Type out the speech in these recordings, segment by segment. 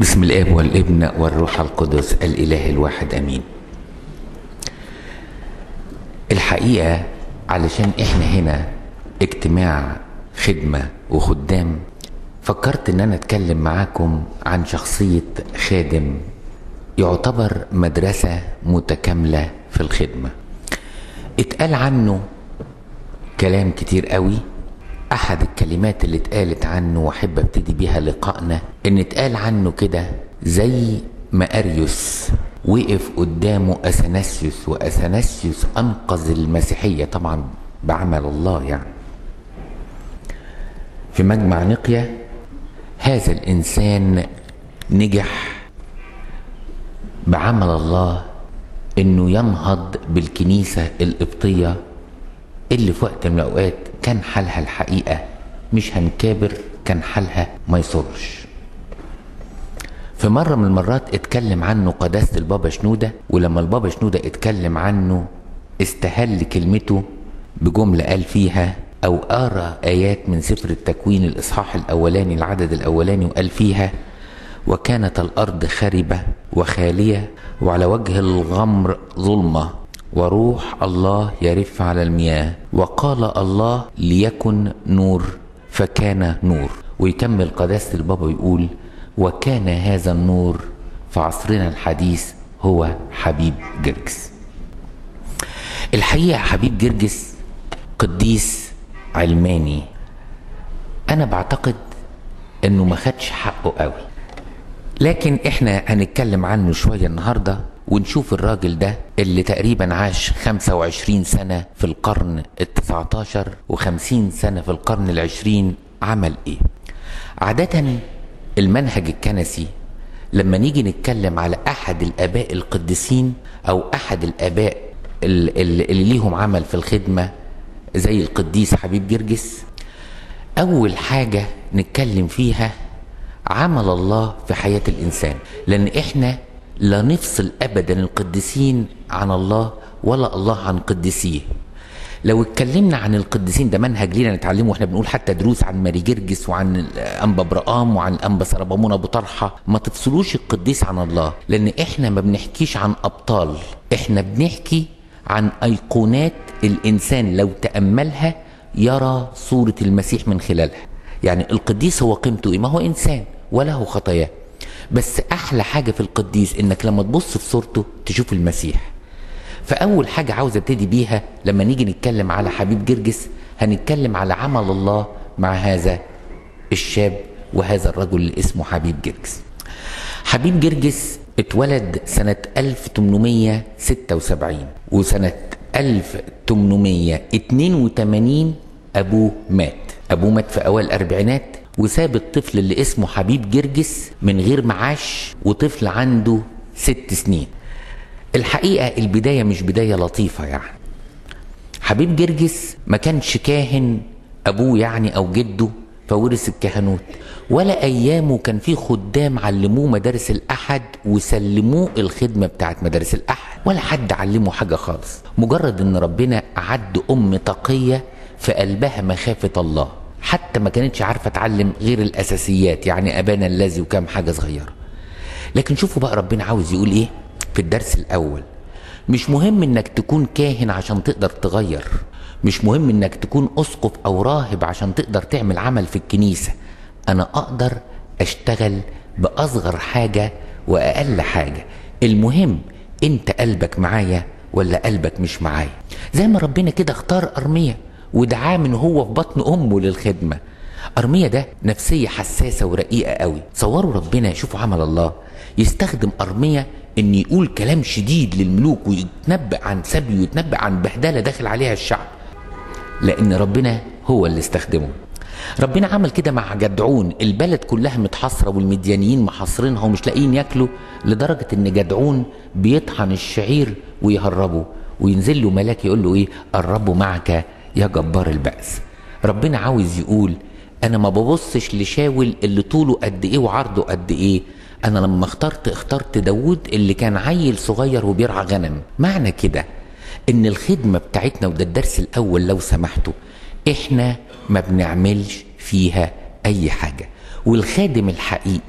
بسم الاب والابن والروح القدس الاله الواحد امين الحقيقه علشان احنا هنا اجتماع خدمه وخدام فكرت ان انا اتكلم معاكم عن شخصيه خادم يعتبر مدرسه متكامله في الخدمه اتقال عنه كلام كتير قوي احد الكلمات اللي اتقالت عنه واحب ابتدي بيها لقائنا ان اتقال عنه كده زي ما اريوس وقف قدامه اثناسيوس واثناسيوس انقذ المسيحيه طبعا بعمل الله يعني في مجمع نقيا هذا الانسان نجح بعمل الله انه ينهض بالكنيسه القبطيه اللي في وقت من الاوقات كان حالها الحقيقه مش هنكابر كان حالها ما يصرش في مرة من المرات اتكلم عنه قداسة البابا شنودة ولما البابا شنودة اتكلم عنه استهل كلمته بجملة قال فيها أو قرأ آيات من سفر التكوين الإصحاح الأولاني العدد الأولاني وقال فيها وكانت الأرض خربة وخالية وعلى وجه الغمر ظلمة وروح الله يرف على المياه وقال الله ليكن نور فكان نور ويكمل قداسة البابا يقول وكان هذا النور في عصرنا الحديث هو حبيب جرجس الحقيقة حبيب جرجس قديس علماني أنا بعتقد إنه ما خدش حقه قوي لكن إحنا هنتكلم عنه شوية النهارده ونشوف الراجل ده اللي تقريبا عاش 25 سنة في القرن التسعة عشر وخمسين سنة في القرن العشرين عمل ايه عادة المنهج الكنسي لما نيجي نتكلم على احد الاباء القديسين او احد الاباء اللي ليهم عمل في الخدمة زي القديس حبيب جرجس اول حاجة نتكلم فيها عمل الله في حياة الانسان لان احنا لا نفصل ابدا القديسين عن الله ولا الله عن قديسيه لو اتكلمنا عن القديسين ده منهج لينا نتعلمه واحنا بنقول حتى دروس عن ماري جرجس وعن انبا برقام وعن انبا سربامون ابو طرحه ما تفصلوش القديس عن الله لان احنا ما بنحكيش عن ابطال احنا بنحكي عن ايقونات الانسان لو تاملها يرى صوره المسيح من خلالها يعني القديس هو قيمته ايه ما هو انسان وله خطاياه بس احلى حاجه في القديس انك لما تبص في صورته تشوف المسيح فاول حاجه عاوز ابتدي بيها لما نيجي نتكلم على حبيب جرجس هنتكلم على عمل الله مع هذا الشاب وهذا الرجل اللي اسمه حبيب جرجس حبيب جرجس اتولد سنة 1876 وسنة 1882 أبوه مات أبوه مات في أوائل الأربعينات وساب الطفل اللي اسمه حبيب جرجس من غير معاش وطفل عنده ست سنين الحقيقة البداية مش بداية لطيفة يعني حبيب جرجس ما كانش كاهن أبوه يعني أو جده فورث الكهنوت ولا أيامه كان في خدام علموه مدارس الأحد وسلموه الخدمة بتاعت مدارس الأحد ولا حد علمه حاجة خالص مجرد إن ربنا أعد أم تقية في قلبها مخافة الله حتى ما كانتش عارفه تعلم غير الاساسيات يعني ابانا الذي وكام حاجه صغيره لكن شوفوا بقى ربنا عاوز يقول ايه في الدرس الاول مش مهم انك تكون كاهن عشان تقدر تغير مش مهم انك تكون اسقف او راهب عشان تقدر تعمل عمل في الكنيسه انا اقدر اشتغل باصغر حاجه واقل حاجه المهم انت قلبك معايا ولا قلبك مش معايا زي ما ربنا كده اختار ارميه ودعاه من هو في بطن امه للخدمه ارميه ده نفسيه حساسه ورقيقه قوي صوروا ربنا شوفوا عمل الله يستخدم ارميه ان يقول كلام شديد للملوك ويتنبأ عن سبي ويتنبأ عن بهدله داخل عليها الشعب لان ربنا هو اللي استخدمه ربنا عمل كده مع جدعون البلد كلها متحصرة والمديانيين محاصرينها ومش لاقيين ياكلوا لدرجة ان جدعون بيطحن الشعير ويهربه وينزل له ملاك يقول له ايه قربوا معك يا جبار البأس ربنا عاوز يقول انا ما ببصش لشاول اللي طوله قد ايه وعرضه قد ايه انا لما اخترت اخترت داود اللي كان عيل صغير وبيرعى غنم معنى كده ان الخدمة بتاعتنا وده الدرس الاول لو سمحتوا احنا ما بنعملش فيها اي حاجة والخادم الحقيقي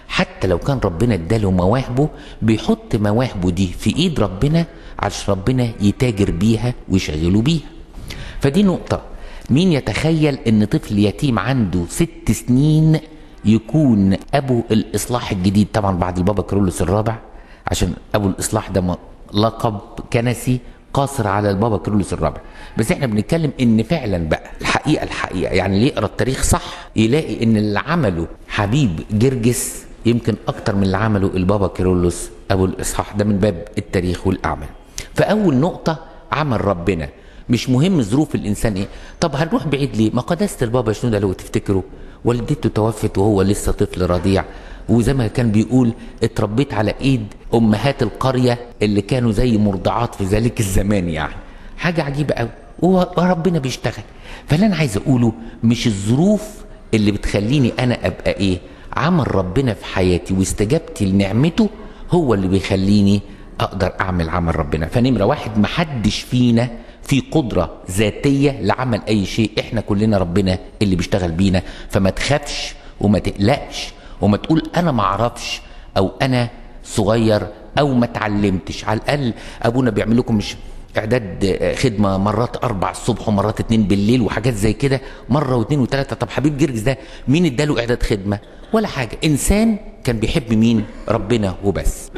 حتى لو كان ربنا اداله مواهبه بيحط مواهبه دي في ايد ربنا عشان ربنا يتاجر بيها ويشغله بيها فدي نقطة مين يتخيل ان طفل يتيم عنده ست سنين يكون ابو الاصلاح الجديد طبعا بعد البابا كرولوس الرابع عشان ابو الاصلاح ده م- لقب كنسي قاصر على البابا كرولوس الرابع بس احنا بنتكلم ان فعلا بقى الحقيقه الحقيقه يعني اللي يقرا التاريخ صح يلاقي ان اللي عمله حبيب جرجس يمكن اكتر من اللي عمله البابا كيرلس ابو الاصحاح ده من باب التاريخ والاعمال فاول نقطه عمل ربنا مش مهم ظروف الانسان ايه طب هنروح بعيد ليه ما قداسه البابا شنودة لو تفتكروا والدته توفت وهو لسه طفل رضيع وزي ما كان بيقول اتربيت على ايد امهات القريه اللي كانوا زي مرضعات في ذلك الزمان يعني حاجه عجيبه قوي وربنا بيشتغل فاللي انا عايز اقوله مش الظروف اللي بتخليني انا ابقى ايه عمل ربنا في حياتي واستجابتي لنعمته هو اللي بيخليني اقدر اعمل عمل ربنا فنمره واحد محدش فينا في قدرة ذاتية لعمل أي شيء إحنا كلنا ربنا اللي بيشتغل بينا فما تخافش وما تقلقش وما تقول أنا ما أعرفش أو أنا صغير أو ما اتعلمتش على الأقل أبونا بيعمل لكم مش إعداد خدمة مرات أربع الصبح ومرات اتنين بالليل وحاجات زي كده مرة واتنين وتلاتة طب حبيب جرجس ده مين اداله إعداد خدمة ولا حاجة إنسان كان بيحب مين ربنا وبس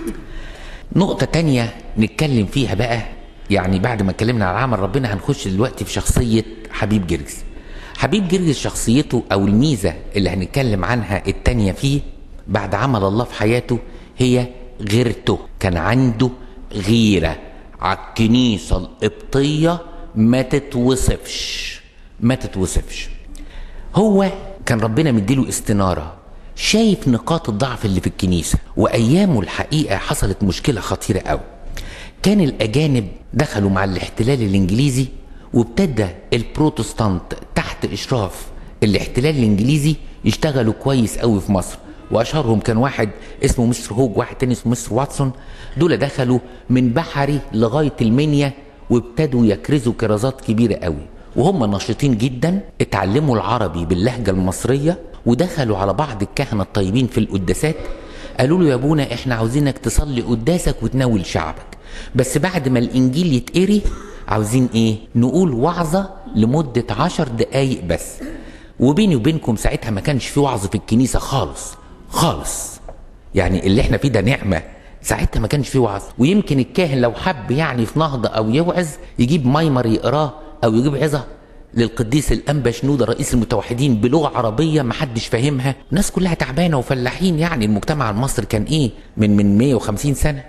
نقطة تانية نتكلم فيها بقى يعني بعد ما اتكلمنا على عمل ربنا هنخش دلوقتي في شخصية حبيب جرجس حبيب جرجس شخصيته أو الميزة اللي هنتكلم عنها التانية فيه بعد عمل الله في حياته هي غيرته كان عنده غيرة على الكنيسة القبطية ما تتوصفش ما تتوصفش هو كان ربنا مديله استنارة شايف نقاط الضعف اللي في الكنيسة وأيامه الحقيقة حصلت مشكلة خطيرة قوي كان الأجانب دخلوا مع الاحتلال الإنجليزي وابتدى البروتستانت تحت إشراف الاحتلال الإنجليزي يشتغلوا كويس قوي في مصر وأشهرهم كان واحد اسمه مستر هوج واحد تاني اسمه مستر واتسون دول دخلوا من بحري لغاية المنيا وابتدوا يكرزوا كرازات كبيرة قوي وهم نشيطين جدا اتعلموا العربي باللهجة المصرية ودخلوا على بعض الكهنة الطيبين في القداسات قالوا له يا ابونا احنا عاوزينك تصلي قداسك وتناول شعبك بس بعد ما الانجيل يتقري عاوزين ايه نقول وعظة لمدة عشر دقايق بس وبيني وبينكم ساعتها ما كانش في وعظ في الكنيسة خالص خالص يعني اللي احنا فيه ده نعمة ساعتها ما كانش في وعظ ويمكن الكاهن لو حب يعني في نهضة او يوعظ يجيب مايمر يقراه او يجيب عظة للقديس الانبا شنودة رئيس المتوحدين بلغة عربية ما حدش فاهمها الناس كلها تعبانة وفلاحين يعني المجتمع المصري كان ايه من من 150 سنة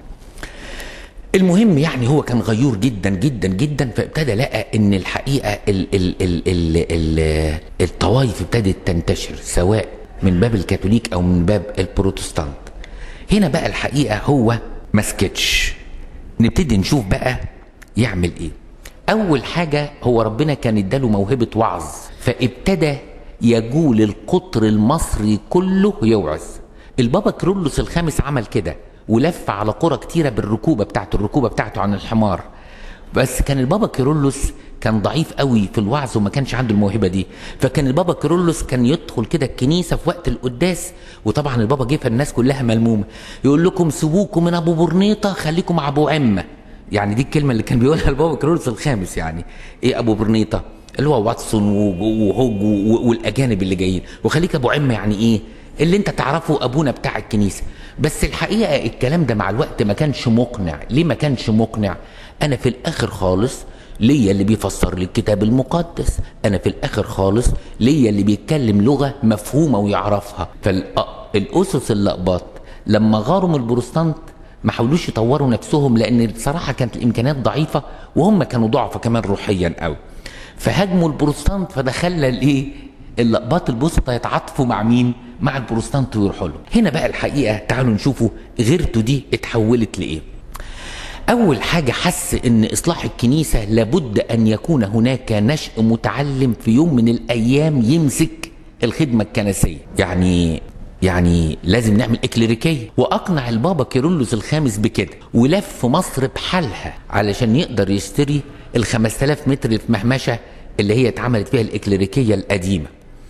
المهم يعني هو كان غيور جدا جدا جدا فابتدى لقى ان الحقيقه ال ال ال ال ال الطوائف ابتدت تنتشر سواء من باب الكاثوليك او من باب البروتستانت هنا بقى الحقيقه هو ما سكتش نبتدي نشوف بقى يعمل ايه اول حاجه هو ربنا كان اداله موهبه وعظ فابتدى يجول القطر المصري كله يوعظ البابا كرولوس الخامس عمل كده ولف على قرى كتيرة بالركوبة بتاعته الركوبة بتاعته عن الحمار بس كان البابا كيرلس كان ضعيف قوي في الوعظ وما كانش عنده الموهبة دي فكان البابا كيرلس كان يدخل كده الكنيسة في وقت القداس وطبعا البابا جه فالناس كلها ملمومة يقول لكم سيبوكم من ابو برنيطة خليكم مع ابو عمة يعني دي الكلمة اللي كان بيقولها البابا كيرلس الخامس يعني ايه ابو برنيطة اللي هو واتسون وهوج والاجانب اللي جايين وخليك ابو عمة يعني ايه اللي انت تعرفه ابونا بتاع الكنيسه بس الحقيقه الكلام ده مع الوقت ما كانش مقنع ليه ما كانش مقنع انا في الاخر خالص ليا اللي بيفسر لي الكتاب المقدس انا في الاخر خالص ليا اللي بيتكلم لغه مفهومه ويعرفها فالاسس اللقباط لما غاروا من البروتستانت ما حاولوش يطوروا نفسهم لان بصراحه كانت الامكانيات ضعيفه وهم كانوا ضعفة كمان روحيا قوي فهاجموا البروتستانت فده خلى الايه اللقباط البسطة يتعاطفوا مع مين؟ مع البروتستانت ويروحوا له. هنا بقى الحقيقة تعالوا نشوفوا غيرته دي اتحولت لإيه؟ أول حاجة حس إن إصلاح الكنيسة لابد أن يكون هناك نشء متعلم في يوم من الأيام يمسك الخدمة الكنسية. يعني يعني لازم نعمل إكليريكية وأقنع البابا كيرلس الخامس بكده ولف مصر بحالها علشان يقدر يشتري ال 5000 متر في مهمشة اللي هي اتعملت فيها الإكليريكية القديمة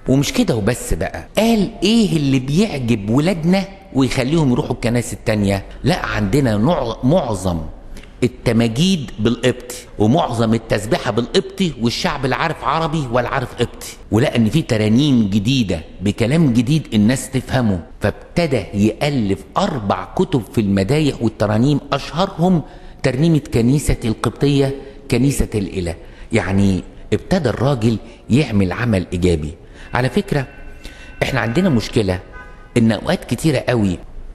ومش كده وبس بقى قال ايه اللي بيعجب ولادنا ويخليهم يروحوا الكنائس التانية لا عندنا نوع معظم التماجيد بالقبطي ومعظم التسبيحه بالقبطي والشعب لا عارف عربي ولا عارف قبطي ولقى ان في ترانيم جديده بكلام جديد الناس تفهمه فابتدى يالف اربع كتب في المدايح والترانيم اشهرهم ترنيمه كنيسه القبطيه كنيسه الاله يعني ابتدى الراجل يعمل عمل ايجابي على فكره احنا عندنا مشكله ان اوقات كتيره قوي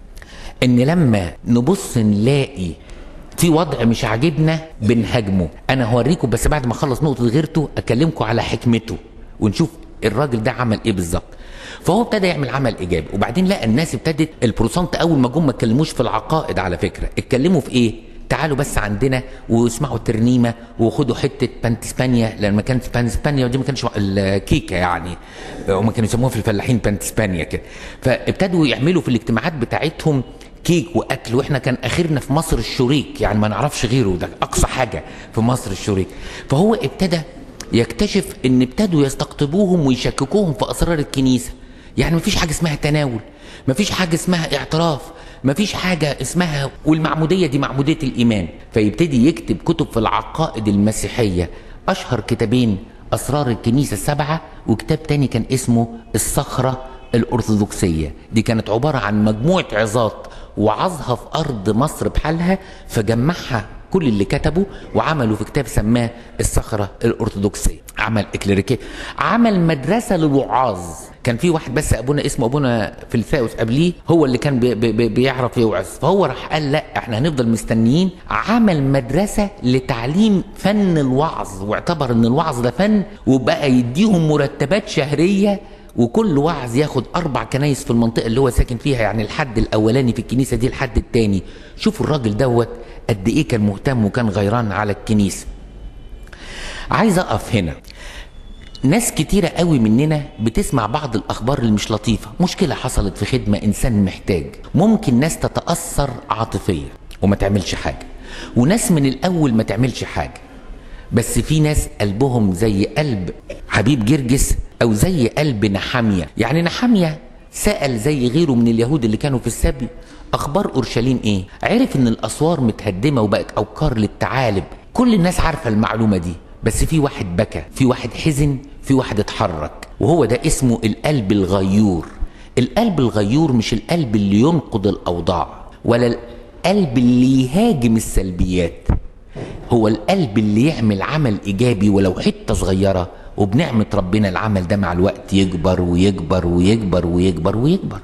ان لما نبص نلاقي في وضع مش عاجبنا بنهاجمه انا هوريكم بس بعد ما اخلص نقطه غيرته اكلمكم على حكمته ونشوف الراجل ده عمل ايه بالظبط فهو ابتدى يعمل عمل ايجابي وبعدين لقى الناس ابتدت البروسانت اول ما جم ما اتكلموش في العقائد على فكره اتكلموا في ايه تعالوا بس عندنا واسمعوا الترنيمه وخدوا حته بانتسبانيا لان ما كانت بانتسبانيا ودي ما كانش الكيكه يعني هم كانوا يسموها في الفلاحين بانتسبانيا كده فابتدوا يعملوا في الاجتماعات بتاعتهم كيك واكل واحنا كان اخرنا في مصر الشريك يعني ما نعرفش غيره ده اقصى حاجه في مصر الشريك فهو ابتدى يكتشف ان ابتدوا يستقطبوهم ويشككوهم في اسرار الكنيسه يعني ما فيش حاجه اسمها تناول ما فيش حاجه اسمها اعتراف ما فيش حاجة اسمها والمعمودية دي معمودية الإيمان فيبتدي يكتب كتب في العقائد المسيحية أشهر كتابين أسرار الكنيسة السبعة وكتاب تاني كان اسمه الصخرة الأرثوذكسية دي كانت عبارة عن مجموعة عظات وعظها في أرض مصر بحالها فجمعها كل اللي كتبوا وعملوا في كتاب سماه الصخرة الأرثوذكسية عمل إكليريكية عمل مدرسة للوعاظ كان في واحد بس ابونا اسمه ابونا فلثاوس قبليه هو اللي كان بي بي بيعرف يوعظ فهو راح قال لا احنا هنفضل مستنيين عمل مدرسه لتعليم فن الوعظ واعتبر ان الوعظ ده فن وبقى يديهم مرتبات شهريه وكل وعظ ياخد اربع كنايس في المنطقه اللي هو ساكن فيها يعني الحد الاولاني في الكنيسه دي الحد الثاني شوفوا الراجل دوت قد ايه كان مهتم وكان غيران على الكنيسه عايز اقف هنا ناس كتيرة قوي مننا بتسمع بعض الأخبار اللي مش لطيفة مشكلة حصلت في خدمة إنسان محتاج ممكن ناس تتأثر عاطفيا وما تعملش حاجة وناس من الأول ما تعملش حاجة بس في ناس قلبهم زي قلب حبيب جرجس أو زي قلب نحامية يعني نحامية سأل زي غيره من اليهود اللي كانوا في السبي أخبار أورشليم إيه عرف إن الأسوار متهدمة وبقت أوكار للثعالب كل الناس عارفة المعلومة دي بس في واحد بكى في واحد حزن في واحد اتحرك وهو ده اسمه القلب الغيور القلب الغيور مش القلب اللي ينقض الاوضاع ولا القلب اللي يهاجم السلبيات هو القلب اللي يعمل عمل ايجابي ولو حته صغيره وبنعمه ربنا العمل ده مع الوقت يكبر ويكبر ويكبر ويكبر ويكبر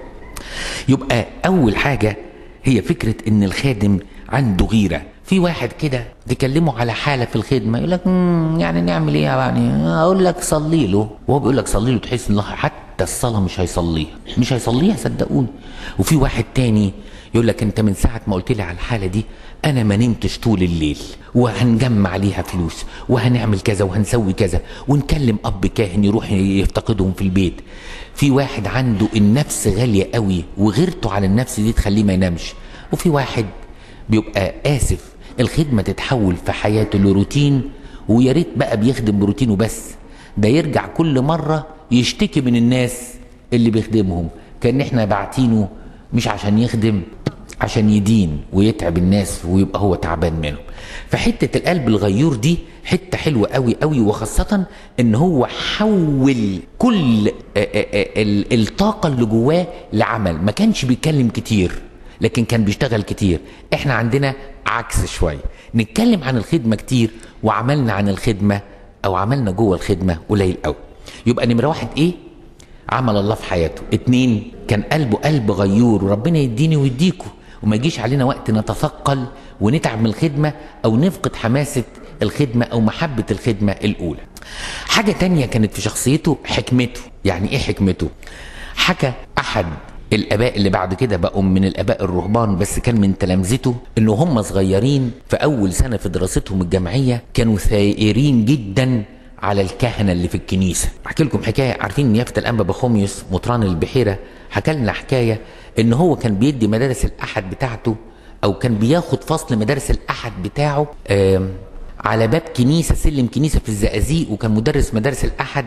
يبقى اول حاجه هي فكره ان الخادم عنده غيره في واحد كده تكلمه على حاله في الخدمه يقول لك يعني نعمل ايه يعني اقول لك صلي له وهو بيقول لك صلي له تحس ان حتى الصلاه مش هيصليها مش هيصليها صدقوني وفي واحد تاني يقول لك انت من ساعه ما قلت لي على الحاله دي انا ما نمتش طول الليل وهنجمع ليها فلوس وهنعمل كذا وهنسوي كذا ونكلم اب كاهن يروح يفتقدهم في البيت في واحد عنده النفس غاليه قوي وغيرته على النفس دي تخليه ما ينامش وفي واحد بيبقى اسف الخدمه تتحول في حياته لروتين ويا ريت بقى بيخدم بروتين وبس ده يرجع كل مره يشتكي من الناس اللي بيخدمهم كان احنا باعتينه مش عشان يخدم عشان يدين ويتعب الناس ويبقى هو تعبان منهم فحته القلب الغيور دي حته حلوه قوي قوي وخاصه ان هو حول كل الطاقه اللي جواه لعمل ما كانش بيتكلم كتير لكن كان بيشتغل كتير احنا عندنا عكس شويه نتكلم عن الخدمه كتير وعملنا عن الخدمه او عملنا جوه الخدمه قليل قوي يبقى نمره واحد ايه عمل الله في حياته اتنين كان قلبه قلب غيور وربنا يديني ويديكوا وما يجيش علينا وقت نتثقل ونتعب من الخدمة أو نفقد حماسة الخدمة أو محبة الخدمة الأولى حاجة تانية كانت في شخصيته حكمته يعني إيه حكمته حكى أحد الاباء اللي بعد كده بقوا من الاباء الرهبان بس كان من تلامذته ان هم صغيرين في اول سنه في دراستهم الجامعيه كانوا ثائرين جدا على الكهنه اللي في الكنيسه احكي لكم حكايه عارفين نيافه الانبا بخوميوس مطران البحيره حكى لنا حكايه ان هو كان بيدي مدارس الاحد بتاعته او كان بياخد فصل مدارس الاحد بتاعه على باب كنيسه سلم كنيسه في الزقازيق وكان مدرس مدارس الاحد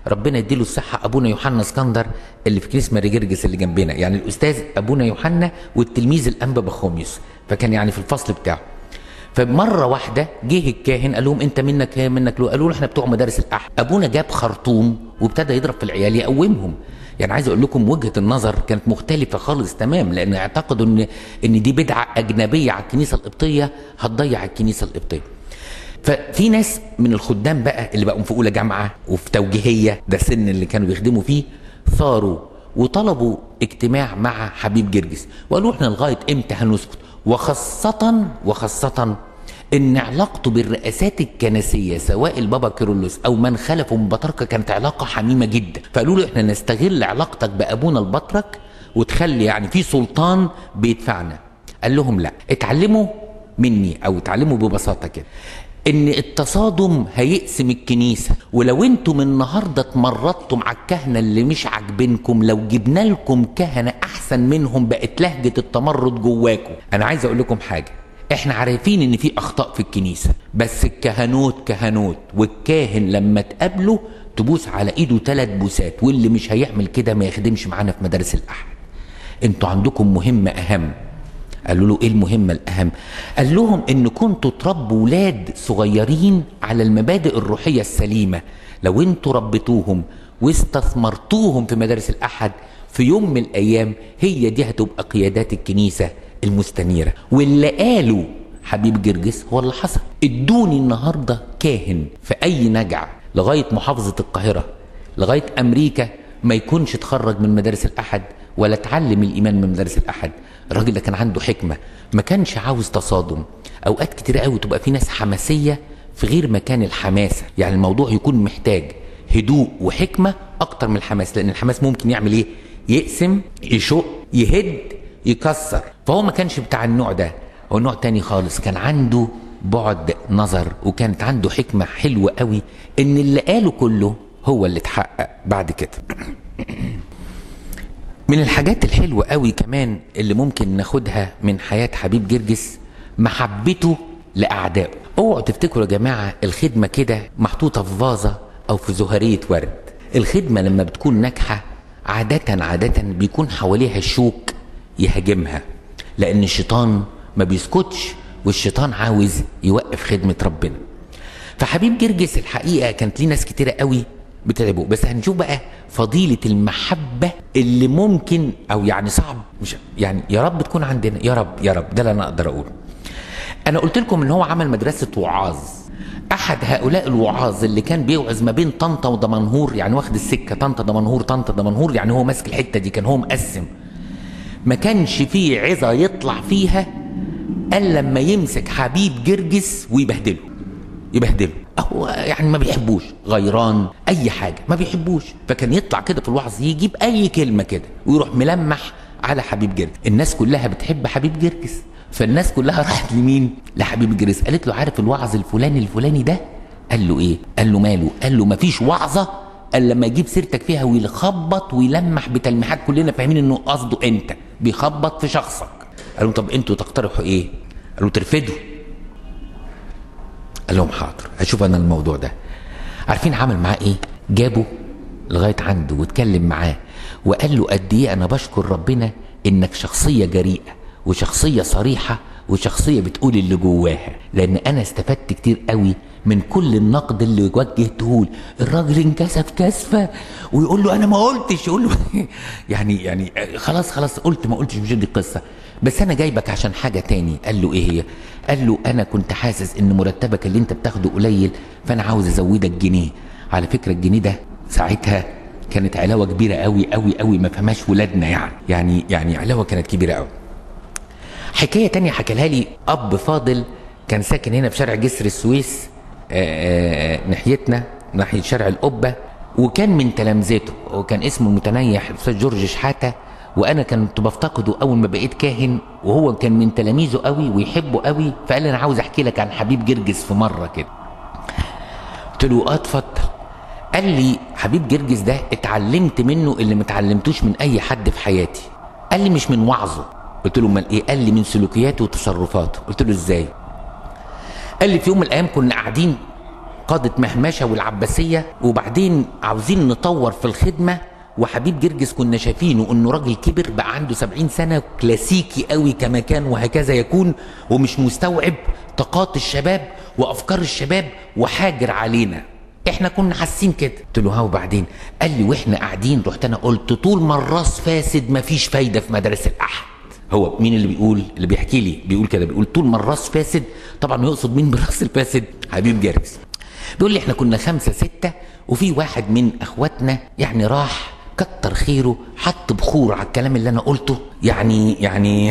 ربنا يديله الصحه ابونا يوحنا اسكندر اللي في كنيسه ماري جرجس اللي جنبنا يعني الاستاذ ابونا يوحنا والتلميذ الانبا بخوميوس فكان يعني في الفصل بتاعه فمره واحده جه الكاهن قال لهم انت منك هي منك له قالوا له احنا بتوع مدارس الاحد ابونا جاب خرطوم وابتدى يضرب في العيال يقومهم يعني عايز اقول لكم وجهه النظر كانت مختلفه خالص تمام لان اعتقدوا ان ان دي بدعه اجنبيه على الكنيسه القبطيه هتضيع الكنيسه القبطيه ففي ناس من الخدام بقى اللي بقوا في اولى جامعه وفي توجيهيه ده السن اللي كانوا بيخدموا فيه ثاروا وطلبوا اجتماع مع حبيب جرجس وقالوا احنا لغايه امتى هنسكت وخاصه وخاصه ان علاقته بالرئاسات الكنسيه سواء البابا كيرلس او من خلفه من بطركه كانت علاقه حميمه جدا فقالوا له احنا نستغل علاقتك بابونا البطرك وتخلي يعني في سلطان بيدفعنا قال لهم لا اتعلموا مني او اتعلموا ببساطه كده ان التصادم هيقسم الكنيسه ولو انتم النهارده اتمردتم على الكهنه اللي مش عاجبينكم لو جبنا لكم كهنه احسن منهم بقت لهجه التمرد جواكم انا عايز اقول لكم حاجه احنا عارفين ان في اخطاء في الكنيسه بس الكهنوت كهنوت والكاهن لما تقابله تبوس على ايده ثلاث بوسات واللي مش هيعمل كده ما يخدمش معانا في مدارس الاحد انتوا عندكم مهمه اهم قالوا له ايه المهمه الاهم قال لهم ان كنتوا تربوا ولاد صغيرين على المبادئ الروحيه السليمه لو انتوا ربيتوهم واستثمرتوهم في مدارس الاحد في يوم من الايام هي دي هتبقى قيادات الكنيسه المستنيره واللي قالوا حبيب جرجس هو اللي حصل ادوني النهارده كاهن في اي نجع لغايه محافظه القاهره لغايه امريكا ما يكونش اتخرج من مدارس الاحد ولا اتعلم الايمان من مدارس الاحد الراجل ده كان عنده حكمه ما كانش عاوز تصادم اوقات كتير قوي تبقى في ناس حماسيه في غير مكان الحماسه يعني الموضوع يكون محتاج هدوء وحكمه اكتر من الحماس لان الحماس ممكن يعمل ايه يقسم يشق يهد يكسر فهو ما كانش بتاع النوع ده هو نوع تاني خالص كان عنده بعد نظر وكانت عنده حكمه حلوه قوي ان اللي قاله كله هو اللي اتحقق بعد كده من الحاجات الحلوة قوي كمان اللي ممكن ناخدها من حياة حبيب جرجس محبته لأعدائه اوعوا تفتكروا يا جماعة الخدمة كده محطوطة في فازة أو في زهرية ورد الخدمة لما بتكون ناجحة عادة عادة بيكون حواليها الشوك يهاجمها لأن الشيطان ما بيسكتش والشيطان عاوز يوقف خدمة ربنا فحبيب جرجس الحقيقة كانت ليه ناس كتيرة قوي بتعبوا بس هنشوف بقى فضيلة المحبة اللي ممكن أو يعني صعب مش يعني يا رب تكون عندنا يا رب يا رب ده اللي أنا أقدر أقوله أنا قلت لكم إن هو عمل مدرسة وعاظ أحد هؤلاء الوعاظ اللي كان بيوعظ ما بين طنطا ودمنهور يعني واخد السكة طنطا دمنهور طنطا دمنهور يعني هو ماسك الحتة دي كان هو مقسم ما كانش فيه عظة يطلع فيها إلا لما يمسك حبيب جرجس ويبهدله يبهدله هو يعني ما بيحبوش غيران اي حاجه ما بيحبوش فكان يطلع كده في الوعظ يجيب اي كلمه كده ويروح ملمح على حبيب جرجس الناس كلها بتحب حبيب جرجس فالناس كلها راحت لمين لحبيب جرجس قالت له عارف الوعظ الفلاني الفلاني ده قال له ايه قال له ماله قال له ما فيش وعظه الا لما يجيب سيرتك فيها ويخبط ويلمح بتلميحات كلنا فاهمين انه قصده انت بيخبط في شخصك قالوا طب انتوا تقترحوا ايه قالوا ترفدوا قال لهم حاضر هشوف انا الموضوع ده عارفين عمل معاه ايه جابه لغايه عنده واتكلم معاه وقال له قد ايه انا بشكر ربنا انك شخصيه جريئه وشخصيه صريحه وشخصيه بتقول اللي جواها لان انا استفدت كتير قوي من كل النقد اللي وجهته له الراجل انكسف كسفه ويقول له انا ما قلتش يقول له يعني يعني خلاص خلاص قلت ما قلتش مش دي القصه بس انا جايبك عشان حاجه تاني قال له ايه هي قال له انا كنت حاسس ان مرتبك اللي انت بتاخده قليل فانا عاوز ازودك جنيه على فكره الجنيه ده ساعتها كانت علاوه كبيره قوي قوي قوي ما فهمهاش ولادنا يعني يعني يعني علاوه كانت كبيره قوي حكايه تانية حكالها لي اب فاضل كان ساكن هنا في شارع جسر السويس آآ آآ ناحيتنا ناحيه شارع القبه وكان من تلامذته وكان اسمه المتنيح الاستاذ جورج شحاته وانا كنت بفتقده اول ما بقيت كاهن وهو كان من تلاميذه قوي ويحبه قوي فقال لي انا عاوز احكي لك عن حبيب جرجس في مره كده قلت له اه اتفضل قال لي حبيب جرجس ده اتعلمت منه اللي ما اتعلمتوش من اي حد في حياتي قال لي مش من وعظه قلت له امال ايه قال لي من سلوكياته وتصرفاته قلت له ازاي قال لي في يوم من الايام كنا قاعدين قادة مهمشة والعباسية وبعدين عاوزين نطور في الخدمة وحبيب جرجس كنا شايفينه انه راجل كبر بقى عنده سبعين سنة كلاسيكي قوي كما كان وهكذا يكون ومش مستوعب طاقات الشباب وافكار الشباب وحاجر علينا احنا كنا حاسين كده قلت له ها وبعدين قال لي واحنا قاعدين رحت انا قلت طول ما الراس فاسد مفيش فايده في مدارس الاحد هو مين اللي بيقول اللي بيحكي لي بيقول كده بيقول طول ما الراس فاسد طبعا يقصد مين بالراس الفاسد حبيب جرجس بيقول لي احنا كنا خمسة ستة وفي واحد من اخواتنا يعني راح كتر خيره حط بخور على الكلام اللي انا قلته يعني يعني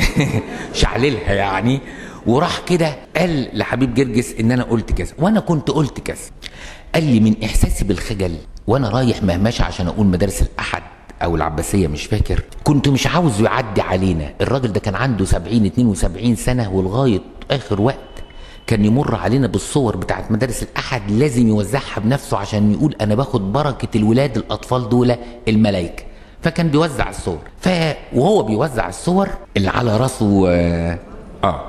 شعللها يعني وراح كده قال لحبيب جرجس ان انا قلت كذا وانا كنت قلت كذا قال لي من احساسي بالخجل وانا رايح مهمشه عشان اقول مدارس الاحد او العباسيه مش فاكر كنت مش عاوزه يعدي علينا الراجل ده كان عنده 70 72 سنه ولغايه اخر وقت كان يمر علينا بالصور بتاعت مدارس الاحد لازم يوزعها بنفسه عشان يقول انا باخد بركه الولاد الاطفال دول الملائكه فكان بيوزع الصور ف وهو بيوزع الصور اللي على راسه اه, آه.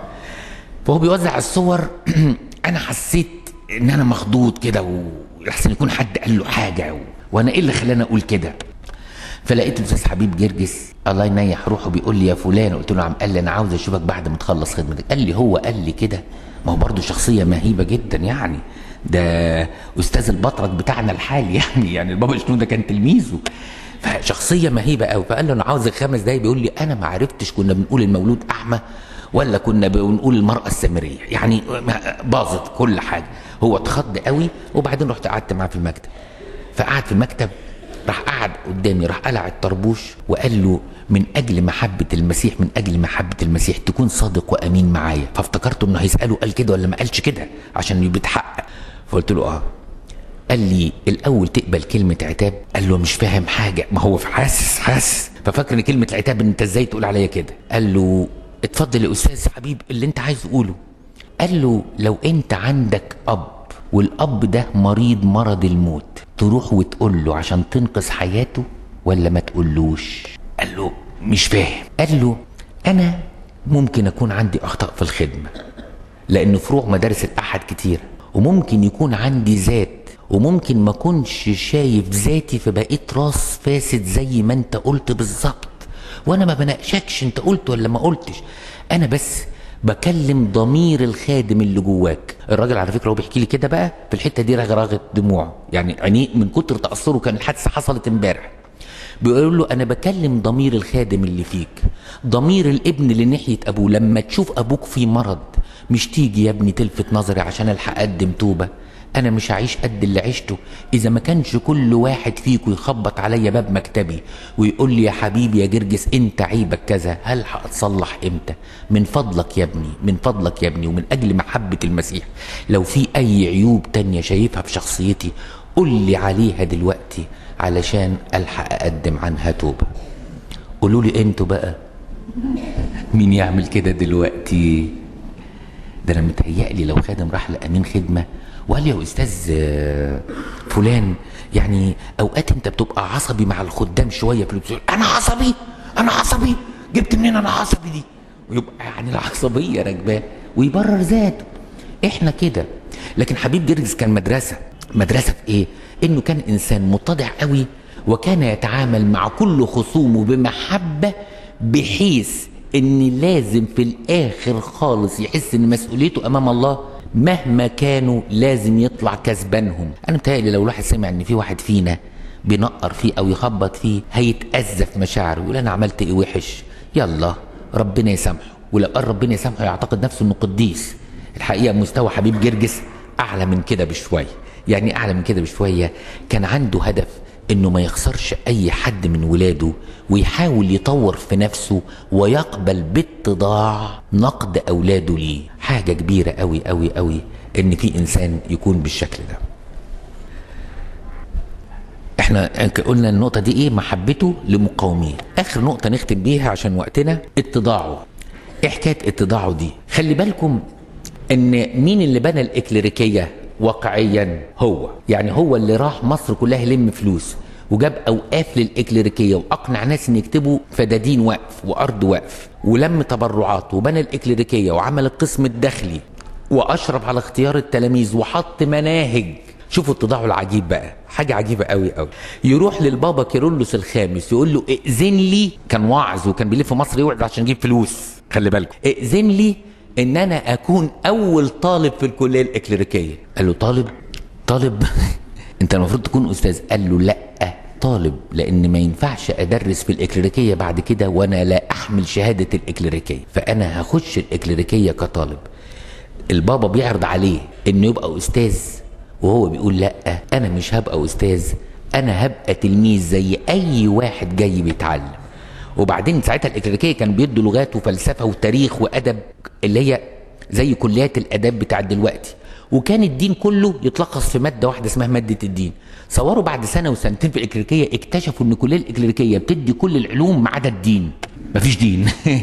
فهو بيوزع الصور انا حسيت ان انا مخضوض كده واحسن يكون حد قال له حاجه و... وانا ايه اللي خلاني اقول كده فلقيت الاستاذ حبيب جرجس الله ينيح روحه بيقول لي يا فلان قلت له نعم قال لي انا عاوز اشوفك بعد ما تخلص خدمتك قال لي هو قال لي كده ما هو برضه شخصيه مهيبه جدا يعني ده استاذ البطرك بتاعنا الحالي يعني يعني البابا شنودة كان تلميذه فشخصيه مهيبه قوي فقال له انا عاوزك خمس دقايق بيقول لي انا ما عرفتش كنا بنقول المولود اعمى ولا كنا بنقول المراه السامريه يعني باظت كل حاجه هو اتخض قوي وبعدين رحت قعدت معاه في المكتب فقعد في المكتب راح قعد قدامي راح قلع الطربوش وقال له من اجل محبه المسيح من اجل محبه المسيح تكون صادق وامين معايا فافتكرته انه هيساله قال كده ولا ما قالش كده عشان بيتحقق فقلت له اه قال لي الاول تقبل كلمه عتاب قال له مش فاهم حاجه ما هو حاسس حاسس ففاكر ان كلمه العتاب انت ازاي تقول عليا كده قال له اتفضل يا استاذ حبيب اللي انت عايز تقوله قال له لو انت عندك اب والاب ده مريض مرض الموت تروح وتقول له عشان تنقذ حياته ولا ما تقولوش قال له مش فاهم قال له انا ممكن اكون عندي اخطاء في الخدمه لان فروع مدارس الاحد كتير وممكن يكون عندي ذات وممكن ما اكونش شايف ذاتي فبقيت راس فاسد زي ما انت قلت بالظبط وانا ما بناقشكش انت قلت ولا ما قلتش انا بس بكلم ضمير الخادم اللي جواك الراجل على فكره هو بيحكي لي كده بقى في الحته دي رغرغت دموعه يعني عينيه من كتر تاثره كان الحادثه حصلت امبارح بيقول له انا بكلم ضمير الخادم اللي فيك ضمير الابن اللي ناحيه ابوه لما تشوف ابوك في مرض مش تيجي يا ابني تلفت نظري عشان الحق اقدم توبه انا مش هعيش قد اللي عشته اذا ما كانش كل واحد فيكم يخبط عليا باب مكتبي ويقول لي يا حبيبي يا جرجس انت عيبك كذا هل هتصلح امتى من فضلك يا ابني من فضلك يا ابني ومن اجل محبه المسيح لو في اي عيوب تانية شايفها في شخصيتي قول لي عليها دلوقتي علشان الحق اقدم عنها توبه قولوا لي انتوا بقى مين يعمل كده دلوقتي ده انا متهيألي لو خادم راح لامين خدمه وقال لي يا استاذ فلان يعني اوقات انت بتبقى عصبي مع الخدام شويه في البتوع. انا عصبي انا عصبي جبت منين انا عصبي دي ويبقى يعني العصبيه راكباه ويبرر ذاته احنا كده لكن حبيب جرجس كان مدرسه مدرسه في ايه انه كان انسان متضع قوي وكان يتعامل مع كل خصومه بمحبه بحيث ان لازم في الاخر خالص يحس ان مسؤوليته امام الله مهما كانوا لازم يطلع كسبانهم انا متهيألي لو الواحد سمع ان في واحد فينا بينقر فيه او يخبط فيه هيتأذى في مشاعره يقول انا عملت ايه وحش يلا ربنا يسامحه ولو قال ربنا يسامحه يعتقد نفسه انه قديس الحقيقه مستوى حبيب جرجس اعلى من كده بشويه يعني اعلى من كده بشويه كان عنده هدف انه ما يخسرش اي حد من ولاده ويحاول يطور في نفسه ويقبل باتضاع نقد اولاده ليه حاجه كبيره قوي قوي قوي ان في انسان يكون بالشكل ده احنا قلنا النقطة دي ايه محبته لمقاوميه اخر نقطة نختم بيها عشان وقتنا اتضاعه ايه حكاية اتضاعه دي خلي بالكم ان مين اللي بنى الاكليريكية واقعيا هو يعني هو اللي راح مصر كلها يلم فلوس وجاب اوقاف للاكليريكيه واقنع ناس ان يكتبوا فدادين وقف وارض وقف ولم تبرعات وبنى الاكليريكيه وعمل القسم الداخلي واشرف على اختيار التلاميذ وحط مناهج شوفوا اتضاعه العجيب بقى حاجة عجيبة قوي قوي يروح للبابا كيرلس الخامس يقول له ائذن لي كان واعظ وكان بيلف مصر يوعظ عشان يجيب فلوس خلي بالكم ائذن لي ان انا اكون اول طالب في الكلية الاكليريكية قال له طالب طالب انت المفروض تكون استاذ قال له لا طالب لان ما ينفعش ادرس في الاكليريكيه بعد كده وانا لا احمل شهاده الاكليريكيه فانا هخش الاكليريكيه كطالب البابا بيعرض عليه انه يبقى استاذ وهو بيقول لا انا مش هبقى استاذ انا هبقى تلميذ زي اي واحد جاي بيتعلم وبعدين ساعتها الاكليريكيه كان بيدوا لغات وفلسفه وتاريخ وادب اللي هي زي كليات الاداب بتاعت دلوقتي وكان الدين كله يتلخص في ماده واحده اسمها ماده الدين صوروا بعد سنه وسنتين في الاكليريكيه اكتشفوا ان كليه الاكليريكيه بتدي كل العلوم ما عدا الدين مفيش دين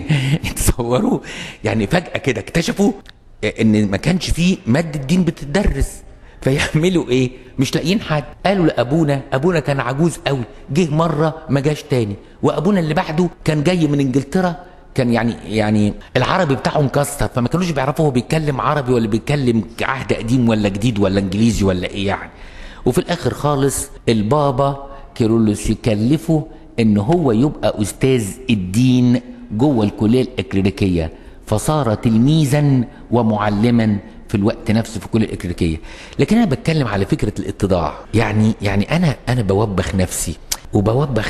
تصوروا يعني فجاه كده اكتشفوا ان ما كانش فيه ماده دين بتدرس فيعملوا ايه مش لاقيين حد قالوا لابونا ابونا كان عجوز قوي جه مره ما جاش تاني وابونا اللي بعده كان جاي من انجلترا كان يعني يعني العربي بتاعه مكسر فما كانوش بيعرفوا هو بيتكلم عربي ولا بيتكلم عهد قديم ولا جديد ولا انجليزي ولا ايه يعني وفي الاخر خالص البابا كيرلس يكلفه ان هو يبقى استاذ الدين جوه الكليه الاكليريكيه فصار تلميذا ومعلما في الوقت نفسه في الكليه الاكليريكيه لكن انا بتكلم على فكره الاتضاع يعني يعني انا انا بوبخ نفسي وبوبخ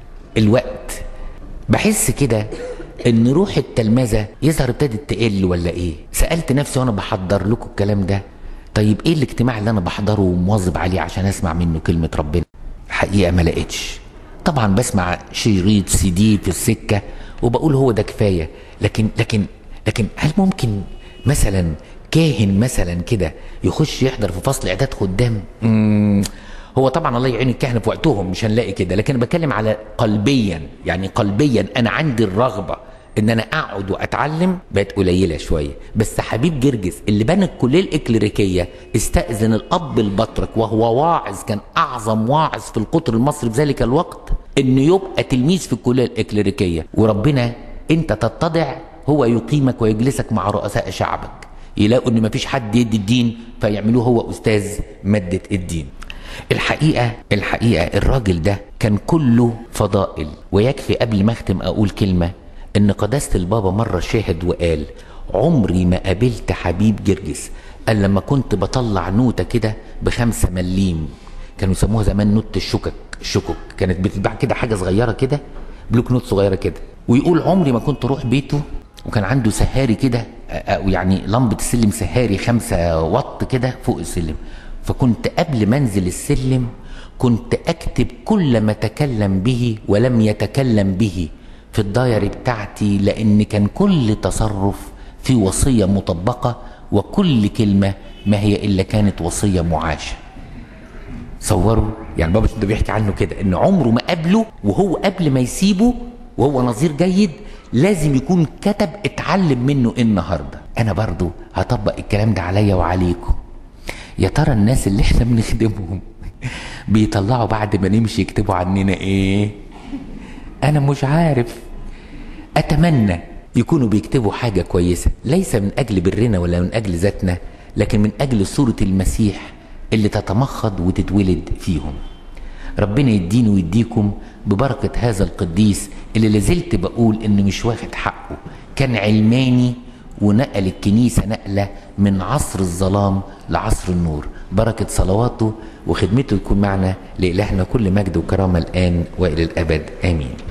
الوقت بحس كده ان روح التلمذه يظهر ابتدت تقل ولا ايه سالت نفسي وانا بحضر لكم الكلام ده طيب ايه الاجتماع اللي انا بحضره ومواظب عليه عشان اسمع منه كلمه ربنا الحقيقه ما لقيتش طبعا بسمع شريط سي دي في السكه وبقول هو ده كفايه لكن لكن لكن هل ممكن مثلا كاهن مثلا كده يخش يحضر في فصل اعداد خدام مم. هو طبعا الله يعين الكهنه في وقتهم مش هنلاقي كده لكن انا بتكلم على قلبيا يعني قلبيا انا عندي الرغبه ان انا اقعد واتعلم بقت قليله شويه بس حبيب جرجس اللي بنى الكليه الاكليريكيه استاذن الاب البطرك وهو واعظ كان اعظم واعظ في القطر المصري في ذلك الوقت انه يبقى تلميذ في الكليه الاكليريكيه وربنا انت تتضع هو يقيمك ويجلسك مع رؤساء شعبك يلاقوا ان مفيش حد يدي الدين فيعملوه هو استاذ ماده الدين الحقيقة الحقيقة الراجل ده كان كله فضائل ويكفي قبل ما اختم اقول كلمة ان قداسة البابا مرة شاهد وقال عمري ما قابلت حبيب جرجس قال لما كنت بطلع نوتة كده بخمسة مليم كانوا يسموها زمان نوتة الشكك الشكك كانت بتتباع كده حاجة صغيرة كده بلوك نوت صغيرة كده ويقول عمري ما كنت اروح بيته وكان عنده سهاري كده يعني لمبة السلم سهاري خمسة واط كده فوق السلم فكنت قبل ما انزل السلم كنت اكتب كل ما تكلم به ولم يتكلم به في الدايري بتاعتي لان كان كل تصرف في وصيه مطبقه وكل كلمه ما هي الا كانت وصيه معاشه صوروا يعني بابا ده بيحكي عنه كده ان عمره ما قابله وهو قبل ما يسيبه وهو نظير جيد لازم يكون كتب اتعلم منه ايه النهارده انا برضو هطبق الكلام ده عليا وعليكم يا ترى الناس اللي احنا بنخدمهم بيطلعوا بعد ما نمشي يكتبوا عننا ايه انا مش عارف اتمنى يكونوا بيكتبوا حاجة كويسة ليس من اجل برنا ولا من اجل ذاتنا لكن من اجل صورة المسيح اللي تتمخض وتتولد فيهم ربنا يديني ويديكم ببركة هذا القديس اللي لازلت بقول انه مش واخد حقه كان علماني ونقل الكنيسة نقلة من عصر الظلام لعصر النور بركة صلواته وخدمته تكون معنا لإلهنا كل مجد وكرامة الآن وإلى الأبد آمين